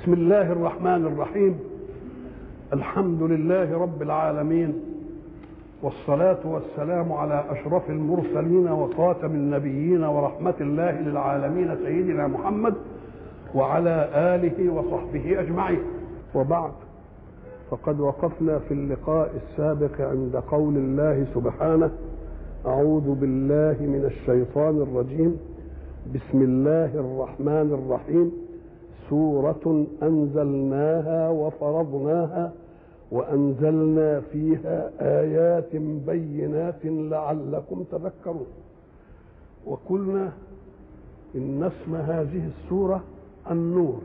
بسم الله الرحمن الرحيم الحمد لله رب العالمين والصلاة والسلام على أشرف المرسلين وخاتم النبيين ورحمة الله للعالمين سيدنا محمد وعلى آله وصحبه أجمعين وبعد فقد وقفنا في اللقاء السابق عند قول الله سبحانه أعوذ بالله من الشيطان الرجيم بسم الله الرحمن الرحيم سورة أنزلناها وفرضناها وأنزلنا فيها آيات بينات لعلكم تذكرون وقلنا إن اسم هذه السورة النور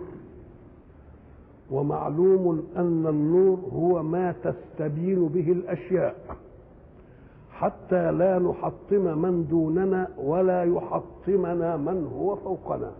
ومعلوم أن النور هو ما تستبين به الأشياء حتى لا نحطم من دوننا ولا يحطمنا من هو فوقنا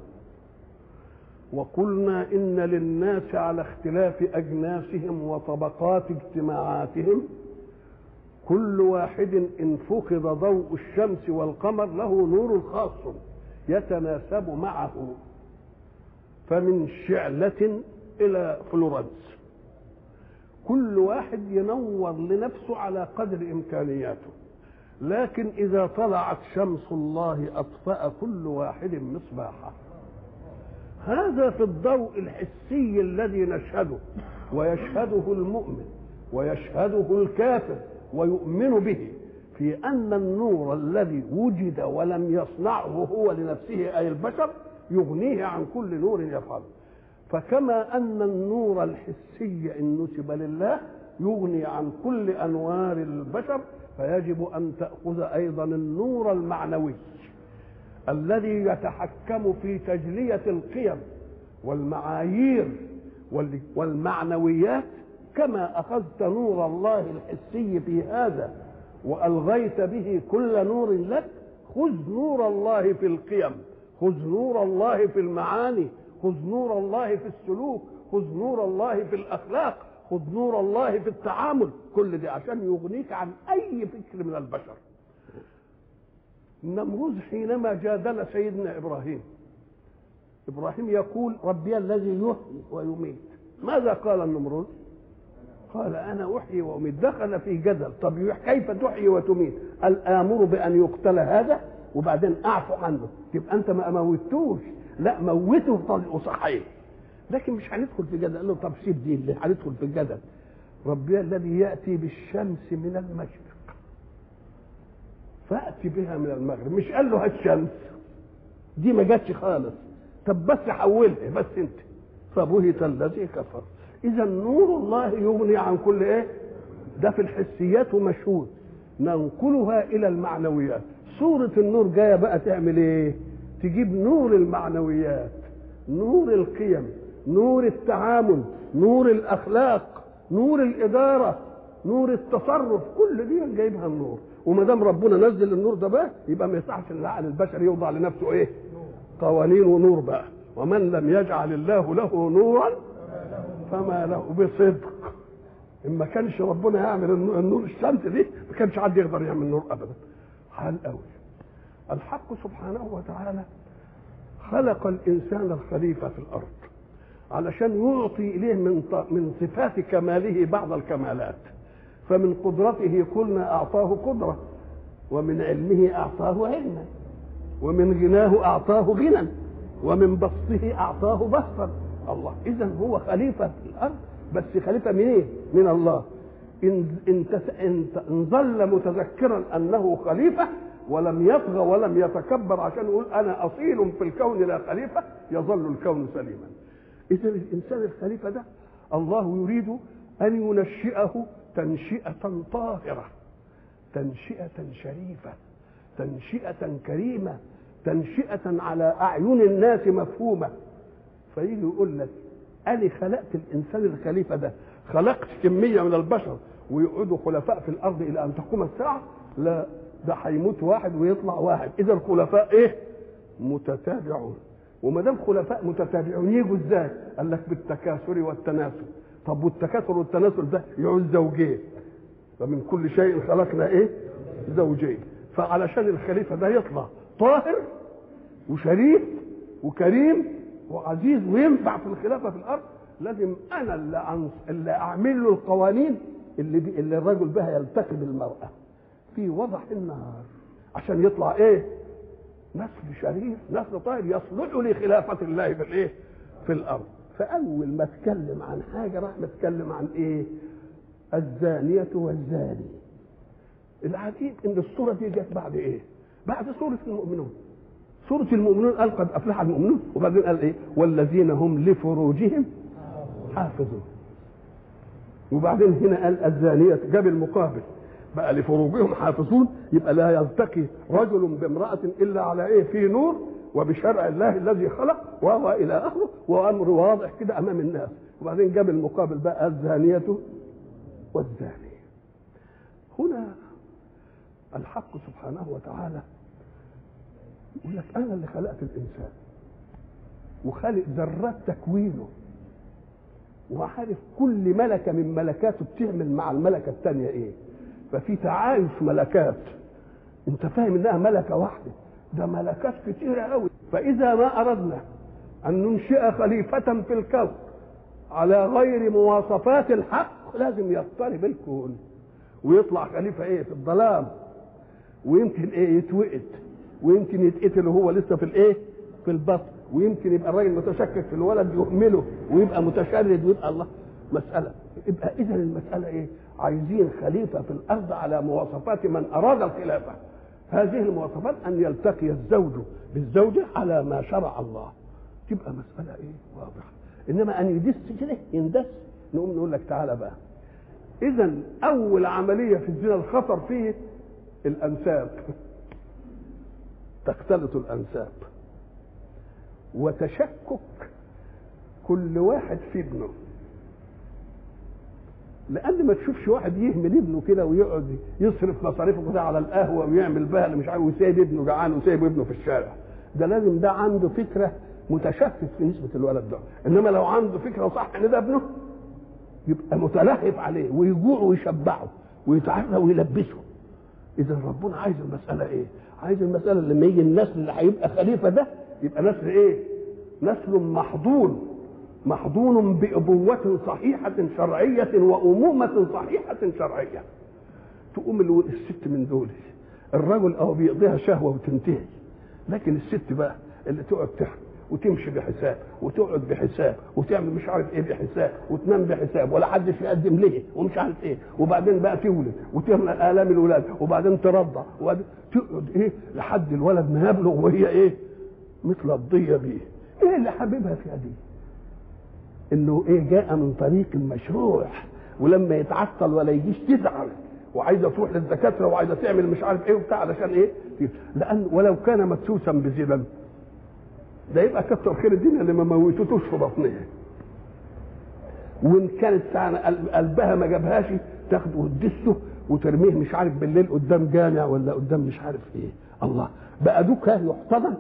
وقلنا ان للناس على اختلاف اجناسهم وطبقات اجتماعاتهم كل واحد ان فقد ضوء الشمس والقمر له نور خاص يتناسب معه فمن شعلة إلى فلورنس كل واحد ينور لنفسه على قدر إمكانياته لكن إذا طلعت شمس الله أطفأ كل واحد مصباحه هذا في الضوء الحسي الذي نشهده ويشهده المؤمن ويشهده الكافر ويؤمن به في أن النور الذي وجد ولم يصنعه هو لنفسه أي البشر يغنيه عن كل نور يفعله فكما أن النور الحسي إن نسب لله يغني عن كل أنوار البشر فيجب أن تأخذ أيضا النور المعنوي الذي يتحكم في تجلية القيم والمعايير والمعنويات كما أخذت نور الله الحسي في هذا وألغيت به كل نور لك خذ نور الله في القيم خذ نور الله في المعاني خذ نور الله في السلوك خذ نور الله في الأخلاق خذ نور الله في التعامل كل ده عشان يغنيك عن أي فكر من البشر النمروذ حينما جادل سيدنا ابراهيم ابراهيم يقول ربي الذي يحيي ويميت ماذا قال النمروذ قال انا احيي واميت دخل في جدل طب كيف تحيي وتميت قال امر بان يقتل هذا وبعدين اعفو عنه تبقى انت ما موتوش لا موته وصحيه لكن مش هندخل في جدل قال له طب سيب دي اللي هندخل في الجدل ربي الذي ياتي بالشمس من المشرق فأتي بها من المغرب مش قال له هات شمس دي ما جاتش خالص طب بس حولها بس انت فبهت الذي كفر اذا نور الله يغني عن كل ايه ده في الحسيات ومشهود ننقلها الى المعنويات سورة النور جاية بقى تعمل ايه تجيب نور المعنويات نور القيم نور التعامل نور الاخلاق نور الاداره نور التصرف كل دي جايبها النور وما دام ربنا نزل النور ده بقى يبقى ما يصحش العقل البشري يوضع لنفسه ايه؟ قوانين ونور بقى ومن لم يجعل الله له نورا فما له بصدق ان ما كانش ربنا يعمل النور الشمس دي ما كانش حد يقدر يعمل نور ابدا حال قوي الحق سبحانه وتعالى خلق الانسان الخليفه في الارض علشان يعطي اليه من من صفات كماله بعض الكمالات فمن قدرته قلنا أعطاه قدرة ومن علمه أعطاه علما ومن غناه أعطاه غنى ومن بسطه أعطاه بسطا الله إذا هو خليفة في الأرض بس خليفة من إيه؟ من الله إن إن, إن, إن ظل متذكرا أنه خليفة ولم يطغى ولم يتكبر عشان يقول أنا أصيل في الكون لا خليفة يظل الكون سليما إذا الإنسان الخليفة ده الله يريد أن ينشئه تنشئة طاهرة تنشئة شريفة تنشئة كريمة تنشئة على أعين الناس مفهومة فيجي يقول لك أنا خلقت الإنسان الخليفة ده خلقت كمية من البشر ويقعدوا خلفاء في الأرض إلى أن تقوم الساعة لا ده هيموت واحد ويطلع واحد إذا الخلفاء إيه؟ متتابعون وما دام خلفاء متتابعون يجوا ازاي؟ قال لك بالتكاثر والتناسل طب والتكاثر والتناسل ده يعوز زوجين فمن كل شيء خلقنا ايه زوجين فعلشان الخليفه ده يطلع طاهر وشريف وكريم وعزيز وينفع في الخلافه في الارض لازم انا اللي أنص... اللي اعمل له القوانين اللي بي... اللي الرجل بها يلتقي بالمراه في وضح النهار عشان يطلع ايه نسل شريف نسل طاهر يصلح لخلافه الله في الايه في الارض فاول ما اتكلم عن حاجه راح متكلم عن ايه الزانيه والزاني العجيب ان الصوره دي جت بعد ايه بعد سوره المؤمنون سورة المؤمنون قال قد أفلح المؤمنون وبعدين قال إيه والذين هم لفروجهم حافظون وبعدين هنا قال الزانية جاب المقابل بقى لفروجهم حافظون يبقى لا يلتقي رجل بامرأة إلا على إيه في نور وبشرع الله الذي خلق وهو إلى آخره وأمر واضح كده أمام الناس وبعدين جاب المقابل بقى الزانية والزاني هنا الحق سبحانه وتعالى يقول لك انا اللي خلقت الانسان وخالق ذرات تكوينه وعارف كل ملكه من ملكاته بتعمل مع الملكه الثانيه ايه ففي تعايش ملكات انت فاهم انها ملكه واحده ده ملكات كتيره قوي فاذا ما اردنا ان ننشئ خليفه في الكون على غير مواصفات الحق لازم يضطرب الكون ويطلع خليفه ايه في الظلام ويمكن ايه يتوقد ويمكن يتقتل وهو لسه في الايه في البطن ويمكن يبقى الراجل متشكك في الولد يهمله ويبقى متشرد ويبقى الله مسألة يبقى إذا المسألة إيه؟ عايزين خليفة في الأرض على مواصفات من أراد الخلافة هذه المواصفات أن يلتقي الزوج بالزوجة على ما شرع الله تبقى مسألة إيه؟ واضحة إنما أن يدس كده يندس نقوم نقول لك تعالى بقى إذا أول عملية في الزنا الخطر فيه الأنساب تختلط الانساب وتشكك كل واحد في ابنه لان ما تشوفش واحد يهمل ابنه كده ويقعد يصرف مصاريفه كده على القهوه ويعمل بها اللي مش عارف ويسيب ابنه جعان وسايب ابنه في الشارع ده لازم ده عنده فكره متشكك في نسبه الولد ده انما لو عنده فكره صح ان ده ابنه يبقى متلهف عليه ويجوع ويشبعه ويتعرى ويلبسه اذا ربنا عايز المساله ايه عايز المساله لما يجي النسل اللي هيبقى خليفه ده يبقى نسل ايه نسل محضون محضون بأبوة صحيحة شرعية وأمومة صحيحة شرعية تقوم الست من دول الرجل اه بيقضيها شهوة وتنتهي لكن الست بقى اللي تقعد تحمل وتمشي بحساب وتقعد بحساب وتعمل مش عارف ايه بحساب وتنام بحساب ولا حدش يقدم ليه ومش عارف ايه وبعدين بقى تولد وتعمل الام الولاد وبعدين ترضع وبعدين تقعد ايه لحد الولد ما يبلغ وهي ايه مثل الضيه بيه ايه اللي حبيبها فيها دي انه ايه جاء من طريق المشروع ولما يتعطل ولا يجيش تزعل وعايزه تروح للدكاتره وعايزه تعمل مش عارف ايه وبتاع علشان ايه لان ولو كان مدسوسا بزنا ده يبقى كتر خير الدنيا اللي ما موتتوش في بطنها وان كانت ساعة قلبها ما جابهاش تاخده وتدسه وترميه مش عارف بالليل قدام جامع ولا قدام مش عارف ايه الله بقى دوك يحتضن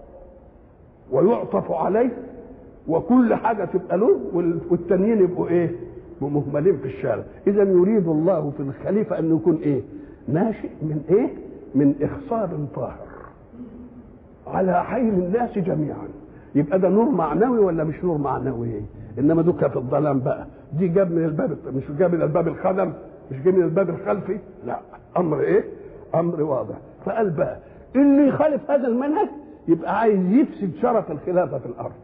ويعطف عليه وكل حاجه تبقى له والتانيين يبقوا ايه مهملين في الشارع اذا يريد الله في الخليفه ان يكون ايه ناشئ من ايه من اخصاب طاهر على حي الناس جميعا يبقى ده نور معنوي ولا مش نور معنوي انما دوكا في الظلام بقى دي جاب من الباب مش جاب من الباب الخدم مش جاب من الباب الخلفي لا امر ايه امر واضح فقال بقى اللي يخالف هذا المنهج يبقى عايز يفسد شرف الخلافه في الارض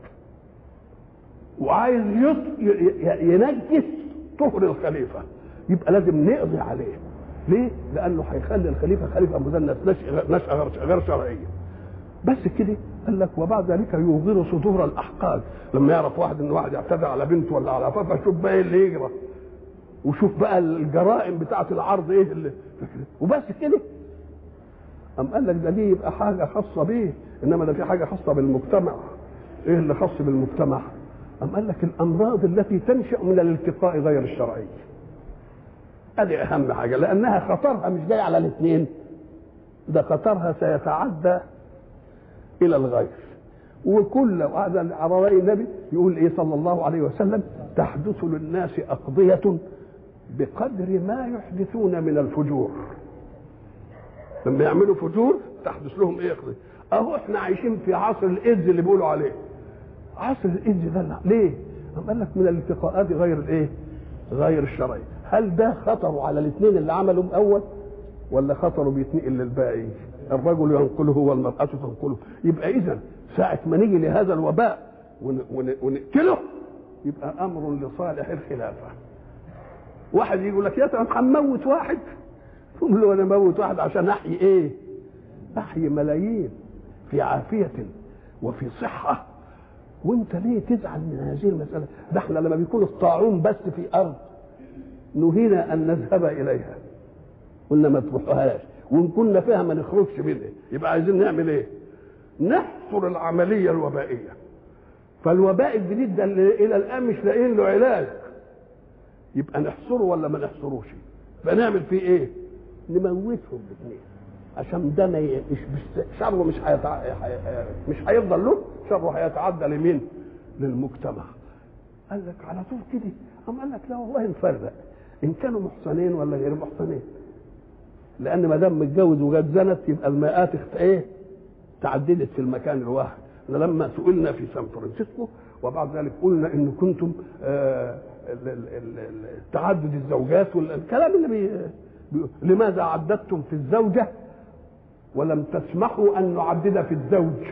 وعايز ينجس طهر الخليفه يبقى لازم نقضي عليه ليه؟ لانه هيخلي الخليفه خليفه مدنس نشأة غير شرعيه بس كده قال لك وبعد ذلك يوغر صدور الاحقاد لما يعرف واحد ان واحد يعتدى على بنته ولا على فتره شوف بقى ايه اللي يجرى وشوف بقى الجرائم بتاعه العرض ايه اللي وبس كده أم قال لك ده دي يبقى حاجة خاصة بيه إنما ده في حاجة خاصة بالمجتمع إيه اللي خاص بالمجتمع أم قال لك الأمراض التي تنشأ من الالتقاء غير الشرعي هذه أهم حاجة لأنها خطرها مش جاي على الاثنين ده خطرها سيتعدى إلى الغير وكل هذا على رأي النبي يقول إيه صلى الله عليه وسلم تحدث للناس أقضية بقدر ما يحدثون من الفجور لما يعملوا فجور تحدث لهم ايه قضية اهو احنا عايشين في عصر الايدز اللي بيقولوا عليه عصر الايدز ده ليه؟ قام قال لك من الالتقاءات غير الايه؟ غير الشرعيه هل ده خطره على الاثنين اللي عملوا اول ولا خطره بيتنقل للباقي الرجل ينقله والمرأة تنقله يبقى إذا ساعة ما نيجي لهذا الوباء ونقتله يبقى أمر لصالح الخلافة واحد يقول لك يا ترى هنموت واحد تقول له أنا موت واحد عشان أحيي إيه؟ أحيي ملايين في عافية وفي صحة وانت ليه تزعل من هذه المسألة ده احنا لما بيكون الطاعون بس في أرض نهينا أن نذهب إليها قلنا ما تروحوهاش وان كنا فيها ما نخرجش منها يبقى عايزين نعمل ايه نحصر العمليه الوبائيه فالوباء الجديد ده اللي الى الان مش لاقيين له علاج يبقى نحصره ولا ما نحصروش فنعمل فيه ايه نموتهم الاثنين عشان ده ما ي... مش مش شره مش هيتع... مش هيفضل له شره هيتعدى لمين للمجتمع قال لك على طول كده قام قال لك لا والله نفرق ان كانوا محصنين ولا غير محصنين لان ما دام متجوز وجت زنت يبقى المئات اخت ايه تعددت في المكان الواحد لما سئلنا في سان فرانسيسكو وبعد ذلك قلنا ان كنتم آه تعدد الزوجات والكلام اللي بي بي لماذا عددتم في الزوجه ولم تسمحوا ان نعدد في الزوج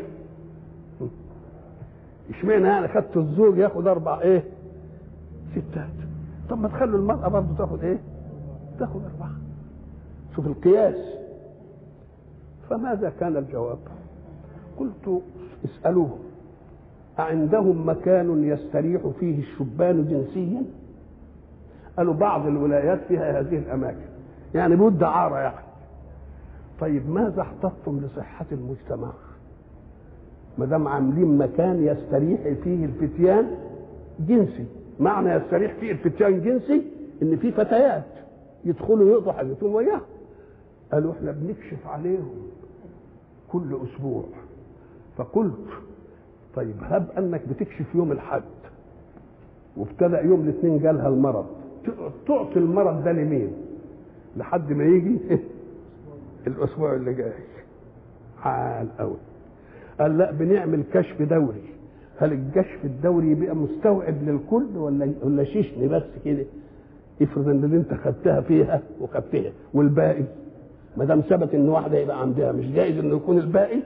اشمعنى يعني خدت الزوج ياخد اربع ايه ستات طب ما تخلوا المراه برضه تاخد ايه تاخد اربعه شوف القياس فماذا كان الجواب قلت اسألوهم أعندهم مكان يستريح فيه الشبان جنسيا قالوا بعض الولايات فيها هذه الأماكن يعني بود عارة يعني طيب ماذا احتطتم لصحة المجتمع ما دام عاملين مكان يستريح فيه الفتيان جنسي معنى يستريح فيه الفتيان جنسي ان في فتيات يدخلوا يقضوا حاجتهم وياهم قالوا احنا بنكشف عليهم كل اسبوع فقلت طيب هب انك بتكشف يوم الحد وابتدا يوم الاثنين جالها المرض تعطي المرض ده لمين لحد ما يجي الاسبوع اللي جاي عال قوي قال لا بنعمل كشف دوري هل الكشف الدوري يبقى مستوعب للكل ولا ولا شيشني بس كده افرض ان اللي انت خدتها فيها وخدتها والباقي ما دام ثبت ان واحده يبقى عندها مش جائز انه يكون الباقي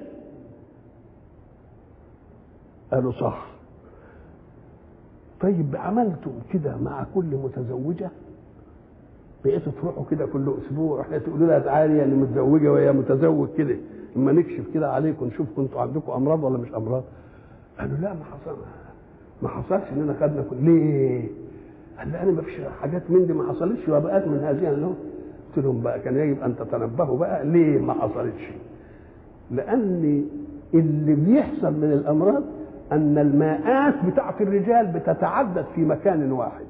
قالوا صح طيب عملتم كده مع كل متزوجه بقيتوا تروحوا كده كل اسبوع احنا تقولوا لها تعالي يا اللي متزوجه وهي متزوج كده اما نكشف كده عليكم نشوف كنتوا عندكم امراض ولا مش امراض قالوا لا ما حصل ما حصلش اننا خدنا كل ليه؟ قال لي انا ما فيش حاجات من دي ما حصلتش وبقات من هذه اللون قلت لهم بقى كان يجب ان تتنبهوا بقى ليه ما حصلتش؟ لان اللي بيحصل من الامراض ان الماءات بتاعت الرجال بتتعدد في مكان واحد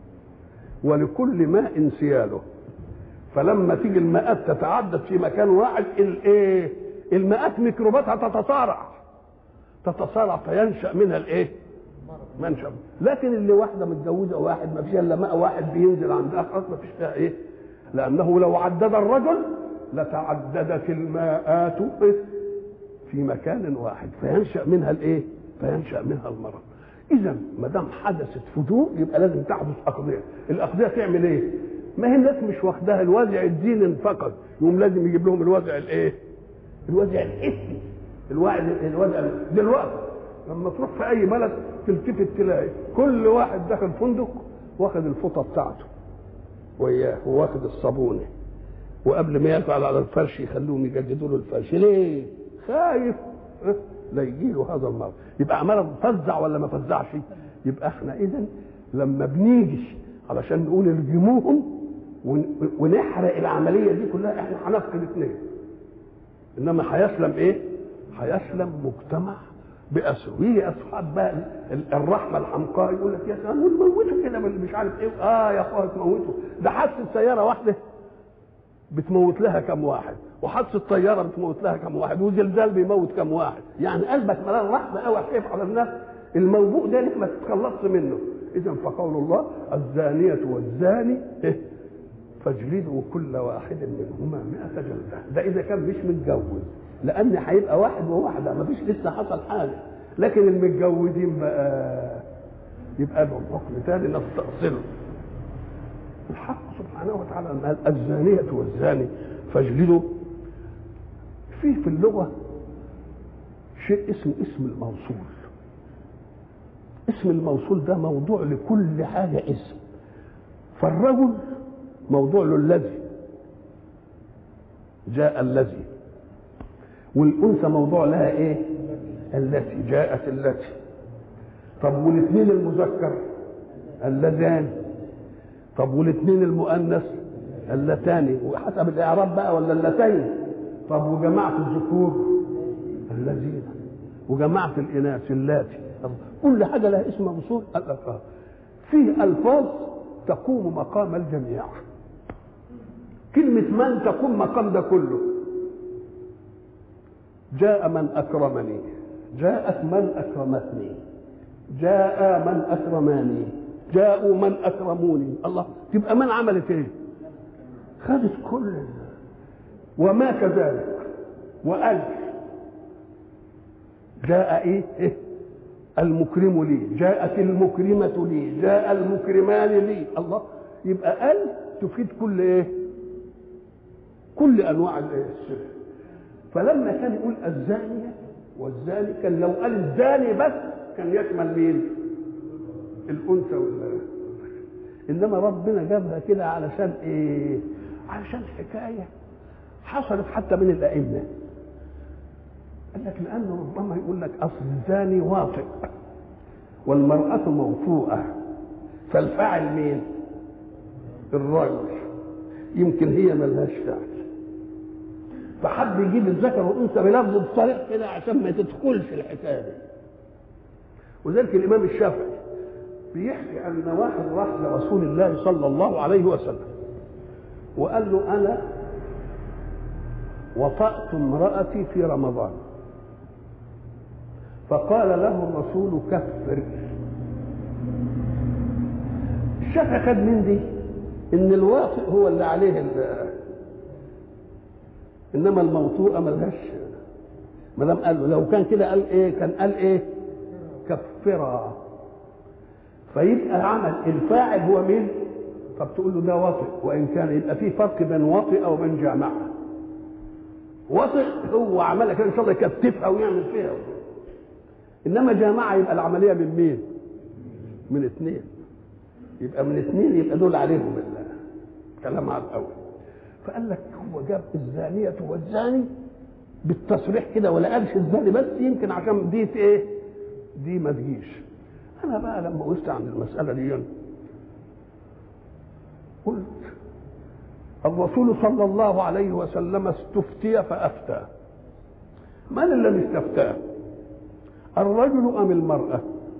ولكل ماء سياله فلما تيجي الماءات تتعدد في مكان واحد الايه الماءات ميكروباتها تتصارع تتصارع فينشا منها الايه منشا لكن اللي واحده متجوزه واحد ما فيش الا ماء واحد بينزل عندها خلاص ما فيش فيها ايه لانه لو عدد الرجل لتعددت الماءات في مكان واحد فينشا منها الايه فينشا منها المرض اذا ما دام حدثت فجور يبقى لازم تحدث اقضيه الاقضيه تعمل ايه ما هي الناس مش واخداها الوازع الديني فقط يقوم لازم يجيب لهم الوازع الايه الوازع الاسمي الوازع الوازع دلوقتي لما تروح في اي بلد تلتفت تلاقي كل واحد داخل فندق واخد الفوطه بتاعته وياه واخد الصابونه وقبل ما يقعد على الفرش يخلوهم يجددوا له الفرش ليه؟ خايف لا يجي له هذا المرض يبقى عمال فزع ولا ما فزعش يبقى احنا اذا لما بنيجي علشان نقول ارجموهم ونحرق العمليه دي كلها احنا هنفقد اثنين انما هيسلم ايه؟ هيسلم مجتمع بأسره ويجي اصحاب بقى الرحمه الحمقاء يقول لك يا سلام ونموته كده مش عارف ايه اه يا اخويا تموته ده حادثه سياره واحده بتموت لها كم واحد وحادثه طياره بتموت لها كم واحد وزلزال بيموت كم واحد يعني قلبك ملان رحمه قوي خايف على الناس الموضوع ده لك ما تتخلصش منه اذا فقول الله الزانيه والزاني فاجلدوا كل واحد منهما مئة جلدة ده إذا كان مش متجوز لأن هيبقى واحد وواحدة ما فيش لسه حصل حاجة لكن المتجوزين بقى يبقى لهم حكم ثاني نستأصله الحق سبحانه وتعالى قال الزانية والزاني فاجلدوا في في اللغة شيء اسمه اسم الموصول اسم الموصول ده موضوع لكل حاجة اسم فالرجل موضوع له الذي جاء الذي والأنثى موضوع لها ايه التي جاءت التي طب والاثنين المذكر اللذان طب والاثنين المؤنث اللتان وحسب الاعراب بقى ولا اللتين طب وجماعه الذكور الذين وجماعه الاناث اللاتي كل حاجه لها اسم موصول الالفاظ في الفاظ تقوم مقام الجميع كلمة من تقوم مقام ده كله جاء من أكرمني جاءت من أكرمتني جاء من أكرماني جاءوا من أكرموني الله تبقى من عملت إيه خدت كل وما كذلك وألف جاء إيه, إيه؟ المكرم لي جاءت المكرمة لي جاء المكرمان لي الله يبقى ال تفيد كل ايه كل انواع السر فلما كان يقول الزانية والزاني كان لو قال الزاني بس كان يشمل مين الانثى وال انما ربنا جابها كده علشان ايه علشان حكايه حصلت حتى من الائمه قال لك لانه ربما يقول لك اصل الزاني واطئ والمراه موطوءه فالفاعل مين الرجل يمكن هي ملهاش فعل فحب يجيب الذكر والانثى بلفظ صريح كده عشان ما تدخلش الحكايه دي وذلك الامام الشافعي بيحكي ان واحد راح لرسول الله صلى الله عليه وسلم وقال له انا وطأت امرأتي في رمضان فقال له الرسول كفر الشافعي خد من دي ان الواطئ هو اللي عليه انما الموطوءه ملهاش ما دام قال له لو كان كده قال ايه كان قال ايه كفرا فيبقى عمل الفاعل هو مين طب تقول له ده واطئ وان كان يبقى في فرق بين واطئ وبين جامعه واطئ هو عملها كده ان شاء الله يكتفها ويعمل فيها انما جامعه يبقى العمليه من مين من اثنين يبقى من اثنين يبقى دول عليهم الكلام على الاول فقال لك هو جاب الزانيه والزاني بالتصريح كده ولا قالش الزاني بس يمكن عشان دي ايه دي ما تجيش انا بقى لما وقفت عن المساله دي قلت الرسول صلى الله عليه وسلم استفتي فافتى من الذي استفتاه الرجل ام المراه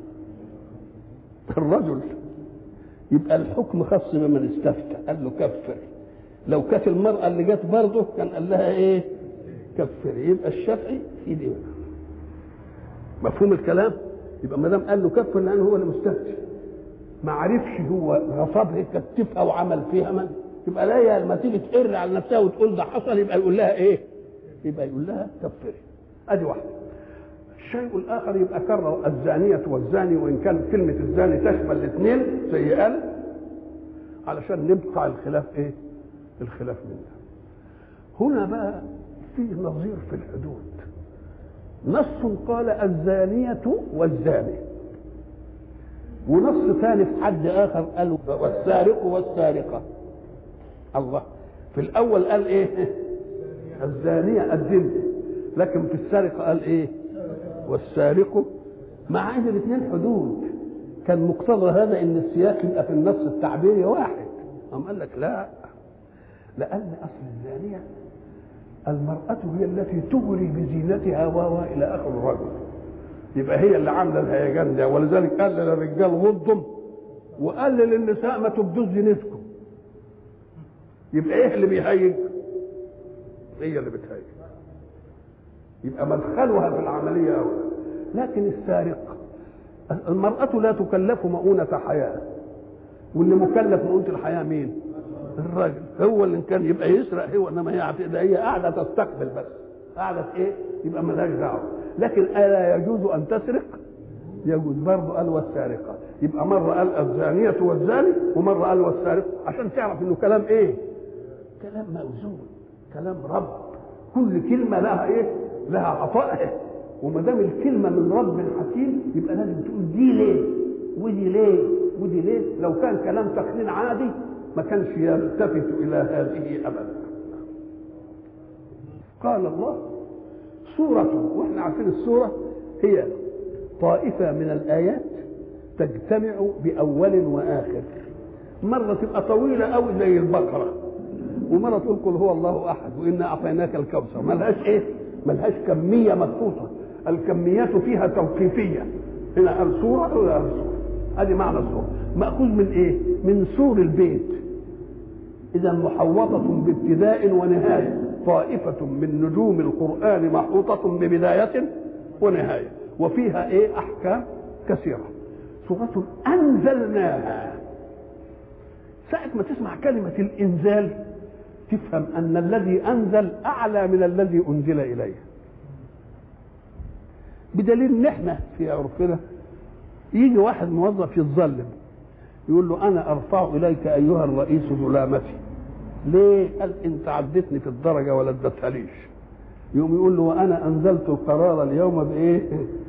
الرجل يبقى الحكم خاص بمن استفتى قال له كفر لو كانت المرأة اللي جت برضه كان قال لها ايه كفر يبقى الشافعي في دي مفهوم الكلام يبقى ما دام قال له كفر لانه هو اللي مستفتي ما عرفش هو غصبها كتفها وعمل فيها من يبقى لا لما تيجي تقر على نفسها وتقول ده حصل يبقى يقول لها ايه يبقى يقول لها كفري ادي واحده الشيء الاخر يبقى كرر الزانيه والزاني وان كان كلمه الزاني تشمل الاثنين زي قال علشان نبقى الخلاف ايه الخلاف منها هنا بقى في نظير في الحدود نص قال الزانية والزاني ونص ثاني في حد آخر قال والسارق والسارقة الله في الأول قال إيه الزانية الزنا لكن في السرقة قال إيه والسارق مع ان الاثنين حدود كان مقتضى هذا ان السياق يبقى في النص التعبيري واحد قام قال لك لا لان اصل الزانيه المرأة هي التي تغري بزينتها و إلى آخر الرجل يبقى هي اللي عاملة الهيجان ده ولذلك قال للرجال غضم وقال للنساء ما تبدوش زينتكم يبقى ايه اللي بيهيج؟ هي اللي بتهيج يبقى مدخلها في العملية أولى لكن السارق المرأة لا تكلف مؤونة حياة واللي مكلف مؤونة الحياة مين؟ الراجل هو اللي كان يبقى يسرق هو انما هي ده هي قاعده تستقبل بس قاعده ايه؟ يبقى مالهاش دعوه لكن الا يجوز ان تسرق يجوز برضه قال والسارقه يبقى مره قال الزانيه والزاني ومره قال والسارق عشان تعرف انه كلام ايه كلام موزون كلام رب كل كلمه لها ايه لها عطائها وما دام الكلمه من رب حكيم يبقى لازم تقول دي ليه ودي ليه ودي ليه لو كان كلام تقنين عادي ما كانش يلتفت الى هذه ابدا قال الله سورة واحنا عارفين السورة هي طائفة من الآيات تجتمع بأول وآخر مرة تبقى طويلة أوي زي البقرة ومرة تقول قل هو الله أحد وإنا أعطيناك الكوثر ملهاش إيه؟ ملهاش كمية مضبوطة الكميات فيها توقيفية هنا قال سورة ولا قال سورة هذه معنى السورة مأخوذ من إيه؟ من سور البيت إذا محوطة بابتداء ونهاية طائفة من نجوم القرآن محوطة ببداية ونهاية وفيها إيه أحكام كثيرة سورة أنزلناها ساعة ما تسمع كلمة الإنزال تفهم أن الذي أنزل أعلى من الذي أنزل إليه بدليل إن إحنا في عرفنا يجي واحد موظف يتظلم يقول له أنا أرفع إليك أيها الرئيس ظلامتي ليه؟ قال أنت عدتني في الدرجة ولا ادتهاليش يقوم يقول له وأنا أنزلت القرار اليوم بإيه؟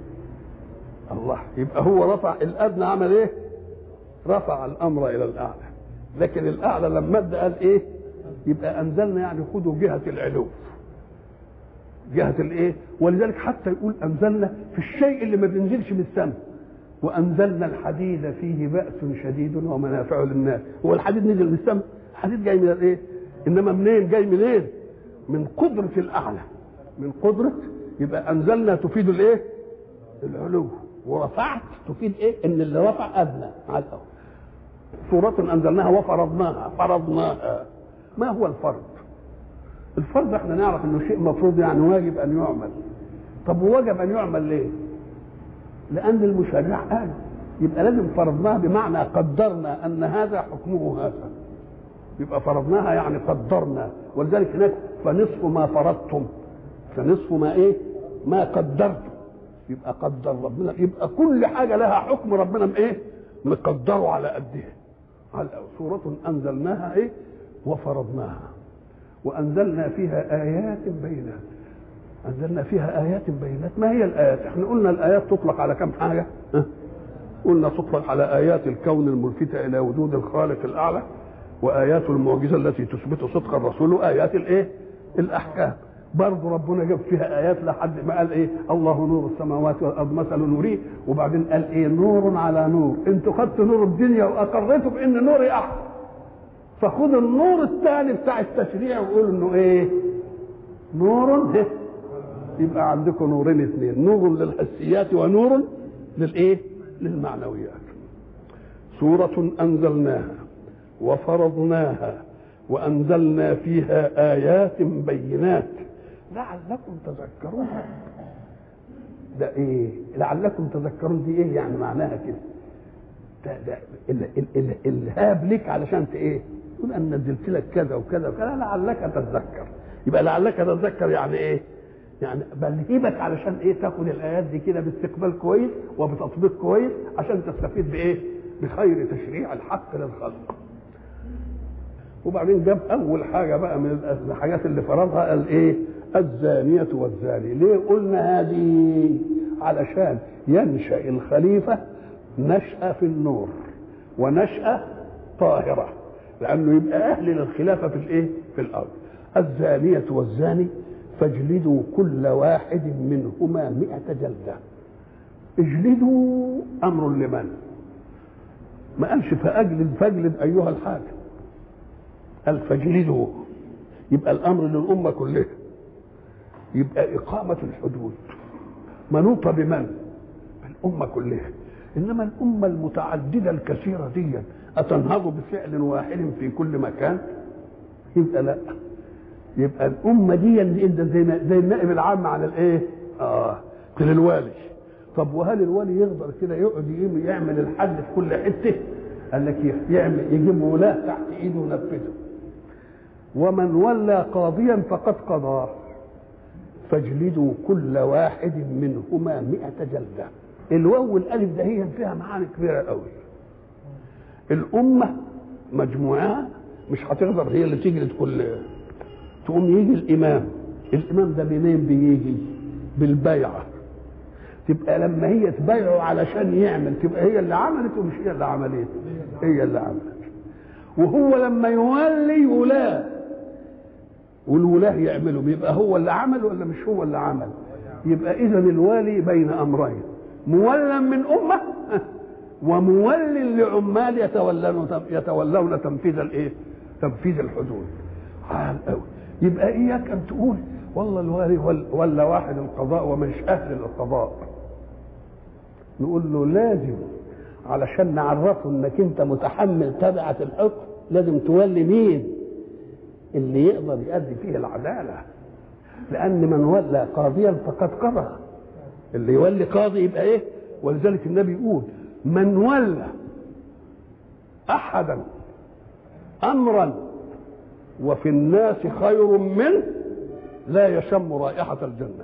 الله يبقى هو رفع الأدنى عمل إيه؟ رفع الأمر إلى الأعلى لكن الأعلى لما ادى قال إيه؟ يبقى أنزلنا يعني خدوا جهة العلو جهة الإيه؟ ولذلك حتى يقول أنزلنا في الشيء اللي ما بينزلش من السماء وأنزلنا الحديد فيه بأس شديد ومنافع للناس هو الحديد نزل من السماء الحديد جاي من الايه انما منين جاي منين من قدرة الاعلى من قدرة يبقى انزلنا تفيد الايه العلو ورفعت تفيد ايه ان اللي رفع ادنى على الاول سورة انزلناها وفرضناها فرضناها ما هو الفرض الفرض احنا نعرف انه شيء مفروض يعني واجب ان يعمل طب ووجب ان يعمل ليه لان المشرع قال يبقى لازم فرضناها بمعنى قدرنا ان هذا حكمه هذا يبقى فرضناها يعني قدرنا ولذلك هناك فنصف ما فرضتم فنصف ما ايه ما قدرتم يبقى قدر ربنا يبقى كل حاجه لها حكم ربنا ايه مقدره على قدها على سورة أنزلناها إيه وفرضناها وأنزلنا فيها آيات بينات أنزلنا فيها آيات بينات ما هي الآيات احنا قلنا الآيات تطلق على كم حاجة ها؟ قلنا تطلق على آيات الكون الملفتة إلى وجود الخالق الأعلى وآيات المعجزة التي تثبت صدق الرسول وآيات الإيه الأحكام برضه ربنا جاب فيها آيات لحد ما قال إيه الله نور السماوات والأرض مثل نوره وبعدين قال إيه نور على نور أنتوا خدتوا نور الدنيا وأقريتوا بأن نوري أحسن فخدوا النور الثاني بتاع التشريع وقولوا انه ايه نور يبقى عندكم نورين اثنين نور للحسيات ونور للايه للمعنويات سورة أنزلناها وفرضناها وأنزلنا فيها آيات بينات لعلكم تذكرون ده ايه لعلكم تذكرون دي ايه يعني معناها كده ده ده ال- ال- ال- الهاب لك علشان ت- ايه تقول انا نزلت لك كذا وكذا وكذا لعلك تتذكر يبقى لعلك تتذكر يعني ايه يعني بلهبك علشان ايه تاخد الايات دي كده باستقبال كويس وبتطبيق كويس عشان تستفيد بايه بخير تشريع الحق للخلق وبعدين جاب اول حاجه بقى من الحاجات اللي فرضها قال ايه الزانيه والزاني ليه قلنا هذه علشان ينشا الخليفه نشأة في النور ونشأة طاهرة لأنه يبقى أهل للخلافة في الإيه؟ في الأرض الزانية والزاني فاجلدوا كل واحد منهما مئة جلدة اجلدوا أمر لمن ما قالش فأجلد فاجلد أيها الحاكم قال فاجلدوا يبقى الأمر للأمة كلها يبقى إقامة الحدود منوطة بمن؟ بالأمة كلها انما الامه المتعدده الكثيره دي اتنهض بفعل واحد في كل مكان يبقى لا يبقى الامه دي انت زي ما زي النائب العام على الايه؟ اه للوالي طب وهل الوالي يقدر كده يقعد يقيم يعمل الحد في كل حته؟ قال لك يعمل يجيب ولاه تحت ايده وينفذه ومن ولى قاضيا فقد قضى فاجلدوا كل واحد منهما مئة جلدة الواو والألف ده هي فيها معاني كبيرة قوي الأمة مجموعة مش هتقدر هي اللي تجلد كل تقوم يجي الإمام الإمام ده منين بيجي بالبيعة تبقى لما هي تبايعه علشان يعمل تبقى هي اللي عملت ومش هي اللي عملت هي اللي عملت وهو لما يولي ولاة والولاة يعملوا بيبقى هو اللي عمل ولا مش هو اللي عمل يبقى إذا الوالي بين أمرين مولى من أمة ومول لعمال يتولون يتولون تنفيذ الايه؟ تنفيذ الحدود. عال قوي. يبقى اياك ان تقول والله الوالي ولا واحد القضاء ومش اهل القضاء. نقول له لازم علشان نعرفه انك انت متحمل تبعة الحكم لازم تولي مين؟ اللي يقدر يؤدي فيه العداله. لان من ولى قاضيا فقد قضى. اللي يولي قاضي يبقى ايه؟ ولذلك النبي يقول من ولى احدا امرا وفي الناس خير منه لا يشم رائحة الجنة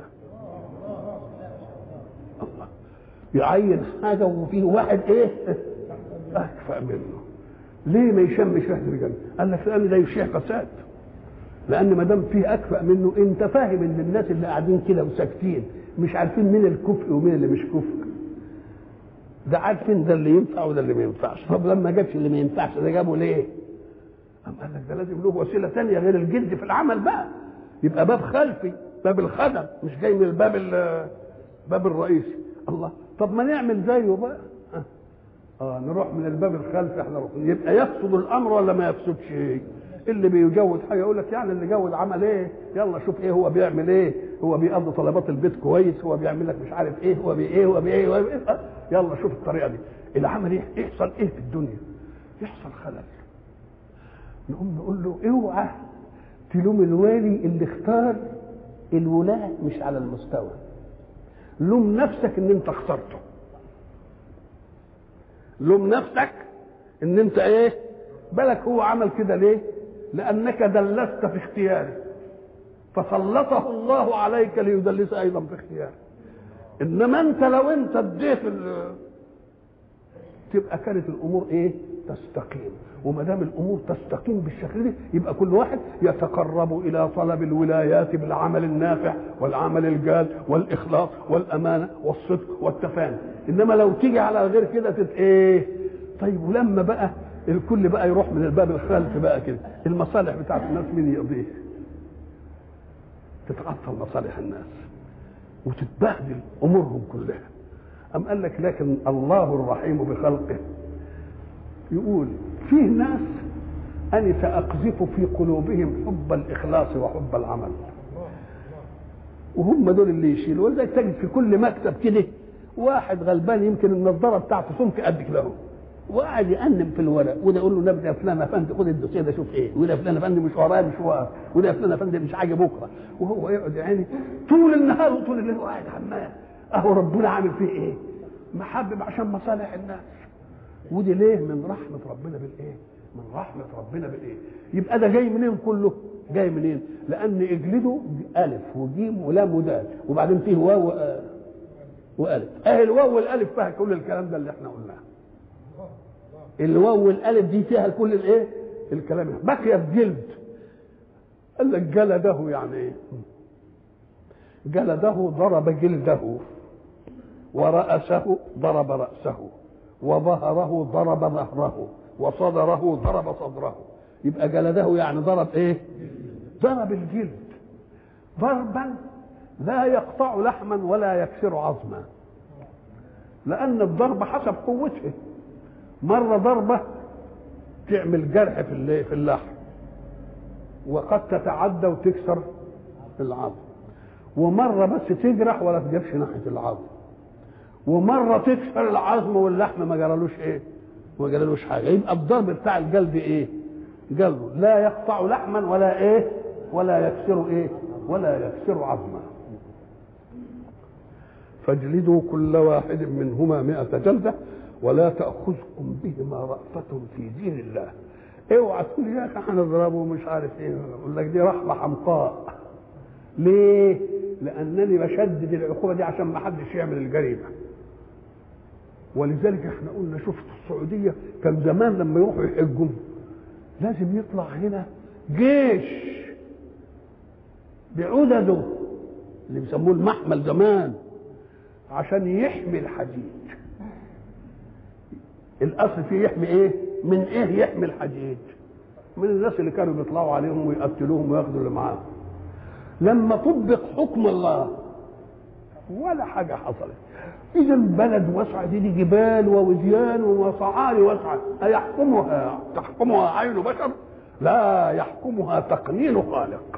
الله يعين حاجة وفيه واحد ايه اكفأ منه ليه ما يشمش ريحة الجنة قال لك لان ده يشيع فساد لان ما دام فيه اكفأ منه انت فاهم ان الناس اللي قاعدين كده وساكتين مش عارفين مين الكفء ومين اللي مش كفء ده عارفين ده اللي ينفع وده اللي ما ينفعش طب لما جابش اللي ما ينفعش ده جابه ليه أم قال لك ده لازم له وسيله ثانيه غير الجد في العمل بقى يبقى باب خلفي باب الخدم مش جاي من الباب الباب الرئيسي الله طب ما نعمل زيه بقى اه, آه نروح من الباب الخلفي احنا نروح. يبقى يفسد الامر ولا ما يفسدش اللي بيجود حاجه يقول لك يعني اللي جود عمل ايه يلا شوف ايه هو بيعمل ايه هو بيقضي طلبات البيت كويس هو بيعمل لك مش عارف ايه هو بايه هو بايه هو بإيه. آه. يلا شوف الطريقه دي العمل ايه يحصل ايه في الدنيا يحصل خلل نقوم نقول له اوعى تلوم الوالي اللي اختار الولاة مش على المستوى لوم نفسك ان انت اخترته لوم نفسك ان انت ايه بالك هو عمل كده ليه لانك دلست في اختياره فسلطه الله عليك ليدلس ايضا في اختياره انما انت لو انت اديت تبقى كانت الامور ايه تستقيم وما دام الامور تستقيم بالشكل ده يبقى كل واحد يتقرب الى طلب الولايات بالعمل النافع والعمل الجاد والاخلاص والامانه والصدق والتفاني انما لو تيجي على غير كده تت ايه طيب ولما بقى الكل بقى يروح من الباب الخلفي بقى كده المصالح بتاعت الناس مين يقضيه تتعطل مصالح الناس وتتبهدل امورهم كلها أم قال لك لكن الله الرحيم بخلقه يقول فيه ناس أنا سأقذف في قلوبهم حب الإخلاص وحب العمل وهم دول اللي يشيلوا ولذلك تجد في كل مكتب كده واحد غلبان يمكن النظاره بتاعته سمك قد كده اهو وقاعد يأنب في الورق وده يقول له نبدا يا فلان يا فندم خد الدوسيه ده شوف ايه وده يا فلان يا فندم مش ورايا مش ورايا وده يا فلان يا فندم مش حاجه بكره وهو يقعد يا عيني طول النهار وطول الليل قاعد عمال اهو ربنا عامل فيه ايه؟ محبب عشان مصالح الناس ودي ليه من رحمه ربنا بالايه؟ من رحمه ربنا بالايه؟ يبقى ده جاي منين كله؟ جاي منين؟ لان اجلده الف وجيم ولام ودال وبعدين فيه واو آه والف اهي الواو والالف فيها كل الكلام ده اللي احنا قلناه الواو والالف دي فيها كل الايه الكلام ده بقي الجلد قال لك جلده يعني ايه جلده ضرب جلده ورأسه ضرب رأسه وظهره ضرب ظهره وصدره ضرب صدره يبقى جلده يعني ضرب ايه ضرب الجلد ضربا لا يقطع لحما ولا يكسر عظما لان الضرب حسب قوته مره ضربه تعمل جرح في في اللحم وقد تتعدى وتكسر العظم ومره بس تجرح ولا تجيبش ناحيه العظم ومره تكسر العظم واللحم ما جرالوش ايه ما جرالوش حاجه يبقى الضرب بتاع الجلد ايه جلده لا يقطع لحما ولا ايه ولا يكسر ايه ولا يكسر عظما فاجلدوا كل واحد منهما مئة جلدة ولا تأخذكم بهما رأفة في دين الله اوعى تقول يا اخي هنضربه مش عارف ايه يقول لك دي رحمة حمقاء ليه؟ لانني بشدد العقوبه دي عشان ما حدش يعمل الجريمه ولذلك احنا قلنا شفت السعوديه كان زمان لما يروحوا يحجوا لازم يطلع هنا جيش بعدده اللي بيسموه المحمل زمان عشان يحمي الحديد الاصل فيه يحمي ايه من ايه يحمي الحديد من الناس اللي كانوا بيطلعوا عليهم ويقتلوهم وياخدوا اللي معاهم لما طبق حكم الله ولا حاجة حصلت إذا بلد واسعة دي, دي جبال ووديان وصعاري واسعة أيحكمها تحكمها عين بشر لا يحكمها تقنين خالق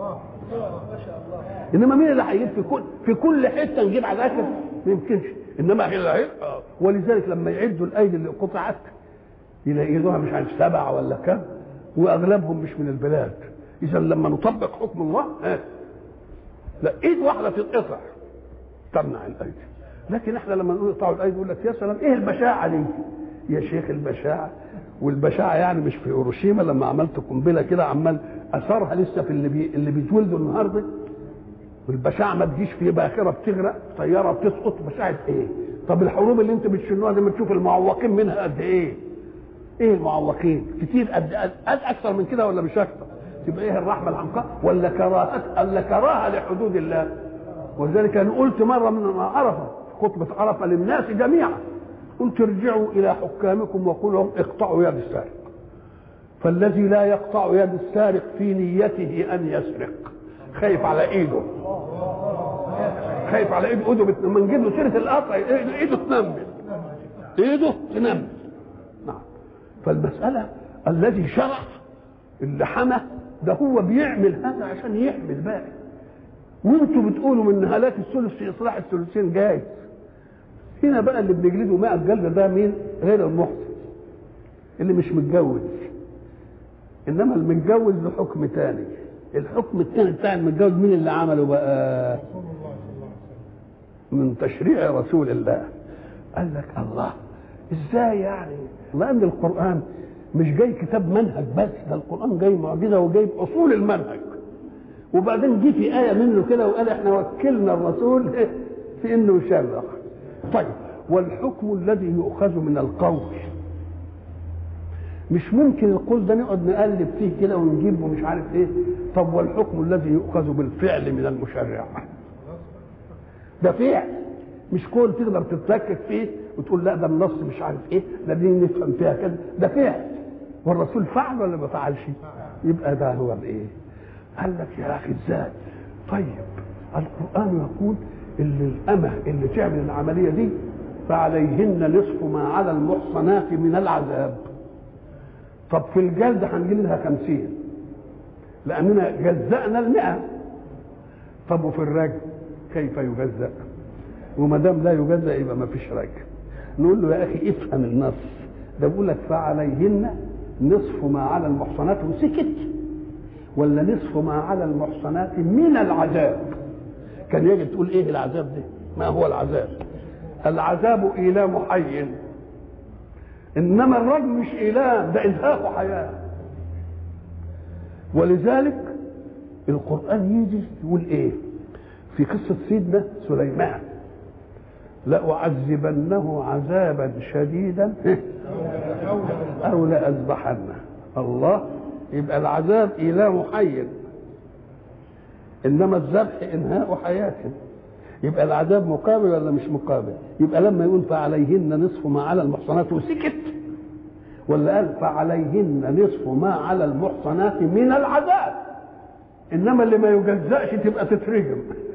انما مين اللي هيجيب في كل في كل حته نجيب عساكر ما يمكنش انما هي اللي هي ولذلك لما يعدوا الايدي اللي قطعت يلاقيوها مش عارف سبعه ولا كم واغلبهم مش من البلاد اذا لما نطبق حكم الله ها لا ايد واحده تتقطع تمنع الايدي لكن احنا لما نقول اقطعوا الايدي يقول لك يا سلام ايه البشاعه دي يا شيخ البشاعه والبشاعه يعني مش في هيروشيما لما عملت قنبله كده عمال اثرها لسه في اللي بي اللي بيتولدوا النهارده والبشاعه ما تجيش في باخره بتغرق طياره بتسقط بشاعه ايه؟ طب الحروب اللي انتوا بتشنوها دي ما تشوف المعوقين منها قد ايه؟ ايه المعوقين؟ كتير قد قد اكثر من كده ولا مش اكثر؟ تبقى ايه الرحمه العمقاء ولا كراهه ولا كراهه لحدود الله؟ ولذلك انا قلت مره من عرفه خطبه عرفه للناس جميعا قلت ارجعوا الى حكامكم وقولوا لهم اقطعوا يد السارق فالذي لا يقطع يد السارق في نيته ان يسرق خايف على ايده خايف على ايده ايده بت... لما نجيب له سيره القطع ايده تنمل ايده تنمل نعم فالمساله الذي شرع اللي حمى ده هو بيعمل هذا عشان يحمي الباقي وانتوا بتقولوا من هلاك الثلث في اصلاح الثلثين جاي هنا بقى اللي بنجلده 100 جلده ده مين غير المحسن اللي مش متجوز انما المتجوز له حكم تاني الحكم الثاني بتاع المتجوز مين اللي عمله بقى من تشريع رسول الله قال لك الله ازاي يعني لان القران مش جاي كتاب منهج بس ده القران جاي معجزه وجايب اصول المنهج وبعدين جه في ايه منه كده وقال احنا وكلنا الرسول في انه يشرع طيب والحكم الذي يؤخذ من القول مش ممكن القول ده نقعد نقلب فيه كده ونجيبه مش عارف ايه طب والحكم الذي يؤخذ بالفعل من المشرع ده فعل مش قول تقدر تتلكك فيه وتقول لا ده النص مش عارف ايه ده دي نفهم فيها كده ده فعل والرسول فعل ولا ما فعلش يبقى ده هو الايه قال لك يا اخي ازاي طيب القران يقول اللي الامه اللي تعمل العمليه دي فعليهن نصف ما على المحصنات من العذاب طب في الجلد هنجيب لها خمسين لأننا جزأنا المئة طب وفي الرجل كيف يجزأ وما دام لا يجزأ يبقى ما فيش رجل نقول له يا أخي افهم النص ده بيقول لك فعليهن نصف ما على المحصنات وسكت ولا نصف ما على المحصنات من العذاب كان يجب تقول ايه العذاب ده ما هو العذاب العذاب إيلام حي انما الرجل مش ايلام ده ازهاق حياه ولذلك القران يجي يقول ايه في قصه سيدنا سليمان لأعذبنه عذابا شديدا أو لأذبحنه الله يبقى العذاب إيلام حي إنما الذبح إنهاء حياة يبقى العذاب مقابل ولا مش مقابل يبقى لما يقول فعليهن نصف ما على المحصنات وسكت ولا قال فعليهن نصف ما على المحصنات من العذاب انما اللي ما يجزأش تبقى تترجم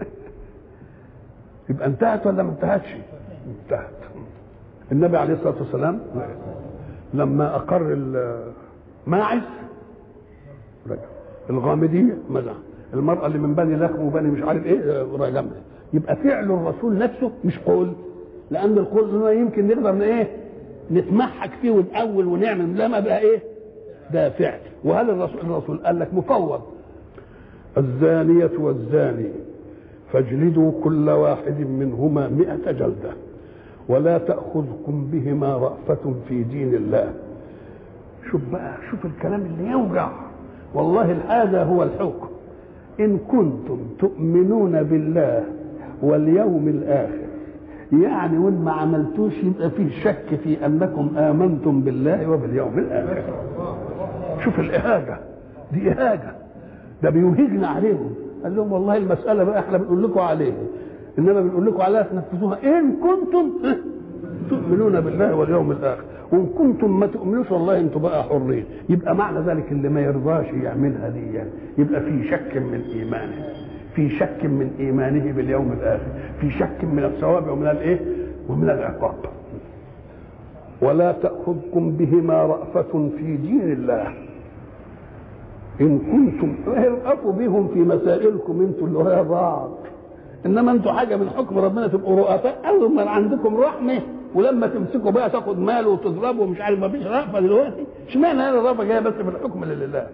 يبقى انتهت ولا ما انتهتش انتهت النبي عليه الصلاه والسلام لما اقر الماعز رجع الغامديه مزع المراه اللي من بني لخم وبني مش عارف ايه رجمها يبقى فعل الرسول نفسه مش قول لان القول يمكن نقدر ايه نتمحك فيه ونأول ونعمل لا ما بقى ايه ده فعل وهل الرسول الرسول قال لك مفوض الزانية والزاني فاجلدوا كل واحد منهما مئة جلدة ولا تأخذكم بهما رأفة في دين الله شوف بقى شوف الكلام اللي يوجع والله هذا هو الحكم إن كنتم تؤمنون بالله واليوم الآخر يعني وإن ما عملتوش يبقى فيه شك في أنكم آمنتم بالله وباليوم الآخر شوف الإهاجة دي إهاجة ده بيوهجنا عليهم قال لهم والله المسألة بقى احنا بنقول لكم عليها إنما بنقول لكم عليها تنفذوها إن كنتم تؤمنون بالله واليوم الآخر وإن كنتم ما تؤمنوش والله أنتم بقى حرين يبقى معنى ذلك اللي ما يرضاش يعملها دي يعني يبقى في شك من إيمانه في شك من إيمانه باليوم الآخر في شك من الثواب ومن الإيه ومن العقاب ولا تأخذكم بهما رأفة في دين الله إن كنتم ارأفوا بهم في مسائلكم انتوا اللي هي بعض انما انتوا حاجه من حكم ربنا تبقوا رؤساء اول ما عندكم رحمه ولما تمسكوا بقى تاخد ماله وتضربه ومش عارف ما فيش رأفه دلوقتي اشمعنى هذه الرأفه جايه بس في الحكم لله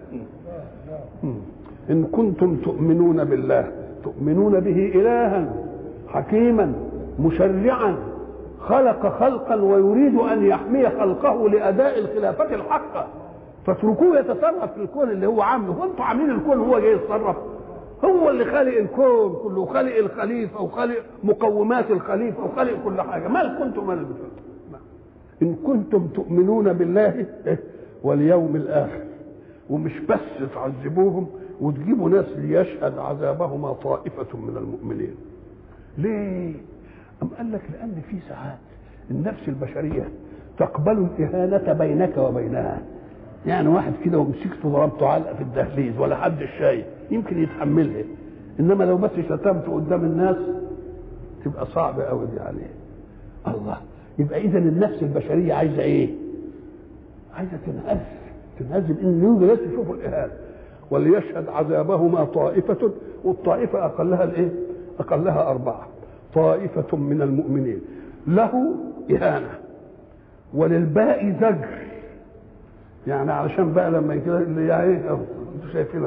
ان كنتم تؤمنون بالله تؤمنون به الها حكيما مشرعا خلق خلقا ويريد ان يحمي خلقه لاداء الخلافه الحقه فاتركوه يتصرف في الكون اللي هو عامله وانتم عاملين الكون هو جاي يتصرف هو اللي خالق الكون كله خالق الخليفه وخالق مقومات الخليفه وخالق كل حاجه ما كنتم مال ان كنتم تؤمنون بالله واليوم الاخر ومش بس تعذبوهم وتجيبوا ناس ليشهد عذابهما طائفه من المؤمنين ليه أم قال لك لأن في ساعات النفس البشرية تقبل الإهانة بينك وبينها يعني واحد كده ومسكته ضربته علقة في الدهليز ولا حد شايف يمكن يتحملها إنما لو بس شتمته قدام الناس تبقى صعبة قوي دي عليه الله يبقى إذا النفس البشرية عايزة إيه؟ عايزة تنهز تنهز إن يوجد ناس يشوفوا الإهانة وليشهد عذابهما طائفة والطائفة أقلها الإيه؟ أقلها أربعة طائفة من المؤمنين له إهانة وللباقي زجر يعني علشان بقى لما كده اللي يعني ايه انتوا شايفين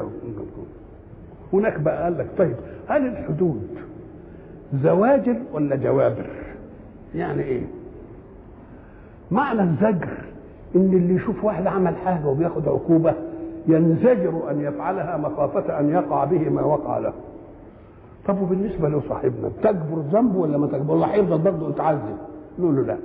هناك بقى قال لك طيب هل الحدود زواجر ولا جوابر؟ يعني ايه؟ معنى الزجر ان اللي يشوف واحد عمل حاجه وبياخد عقوبه ينزجر ان يفعلها مخافه ان يقع به ما وقع له. طب وبالنسبه له صاحبنا تكبر ذنبه ولا ما تكبر؟ ولا هيفضل برضه يتعذب؟ نقول له لا.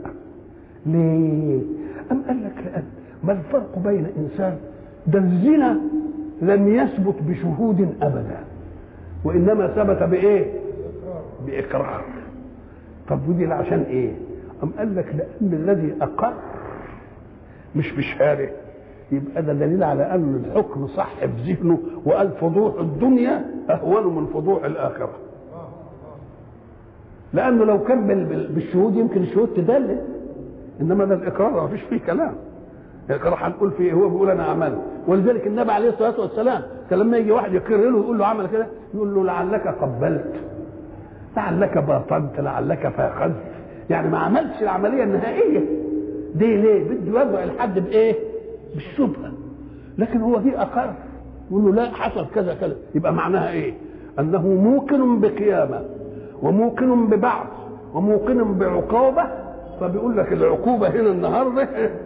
ليه؟ أم قال لك لأن ما الفرق بين إنسان ده الزنا لم يثبت بشهود أبدا وإنما ثبت بإيه؟ بإقرار طب ودي عشان إيه؟ أم قال لك لأن الذي أقر مش بشهاده يبقى ده دليل على أن الحكم صح في ذهنه وقال فضوح الدنيا أهون من فضوح الآخرة لأنه لو كان بالشهود يمكن الشهود تدلل إنما ده الإقرار ما فيش فيه كلام الإقرار هنقول فيه هو بيقول أنا عملت ولذلك النبي عليه الصلاة والسلام كان لما يجي واحد يقر له يقول له عمل كده يقول له لعلك قبلت لعلك باطنت لعلك فاخذت يعني ما عملتش العملية النهائية دي ليه؟ بده يوضع الحد بإيه؟ بالشبهة لكن هو دي أقر يقول له لا حصل كذا كذا يبقى معناها إيه؟ أنه موقن بقيامة وموقن ببعث وموقن بعقوبة فبيقول لك العقوبة هنا النهاردة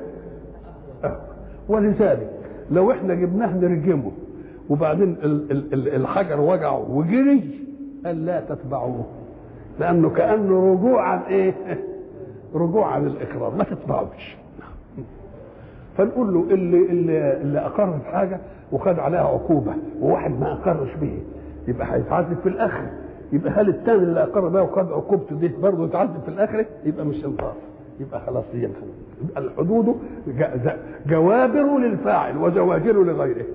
ولذلك لو احنا جبناه نرجمه وبعدين الحجر وجعه وجري قال لا تتبعوه لانه كانه رجوع عن ايه؟ رجوع عن الاقرار ما تتبعوش فنقول له اللي اللي, اللي اقر بحاجه وخد عليها عقوبه وواحد ما اقرش به يبقى هيتعذب في الاخره يبقى هل الثاني اللي اقر بها وخد عقوبته دي برضه يتعذب في الاخره يبقى مش انصاف يبقى خلاص دي يبقى الحدود جوابر للفاعل وزواجر لغيره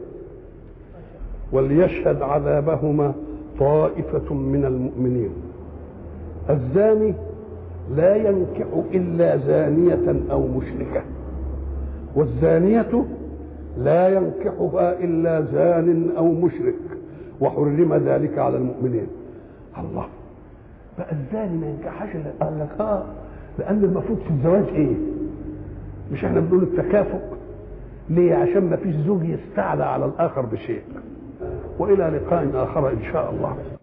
وليشهد عذابهما طائفة من المؤمنين الزاني لا ينكح إلا زانية أو مشركة والزانية لا ينكحها إلا زان أو مشرك وحرم ذلك على المؤمنين الله بقى الزاني ما ينكحش قال لك اه لان المفروض في الزواج ايه مش احنا بنقول التكافؤ ليه عشان ما فيش زوج يستعلى على الاخر بشيء والى لقاء اخر ان شاء الله